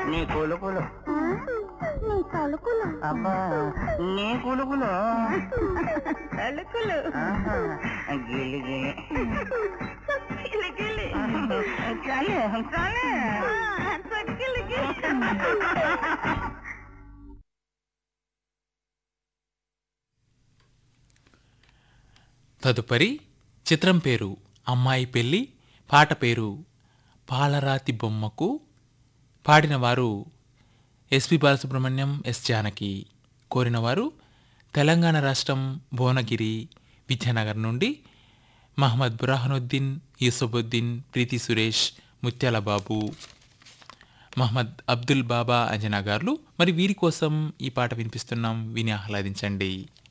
నీ కులుకులు నీ తలుకులు అబ్బా నీ కులుకులు తలుకులు ఆహా, గిలి గిలి గిలి గిలి చాలే చాలే చక్కిలి తదుపరి చిత్రం పేరు అమ్మాయి పెళ్ళి పాట పేరు పాలరాతి బొమ్మకు పాడినవారు ఎస్పి బాలసుబ్రహ్మణ్యం ఎస్ జానకి కోరినవారు తెలంగాణ రాష్ట్రం భువనగిరి విద్యానగర్ నుండి మహమ్మద్ బురాహనుద్దీన్ యూసుఫుద్దీన్ ప్రీతి సురేష్ ముత్యాల బాబు మహమ్మద్ అబ్దుల్ బాబా అంజనా గారు మరి వీరి కోసం ఈ పాట వినిపిస్తున్నాం విని ఆహ్లాదించండి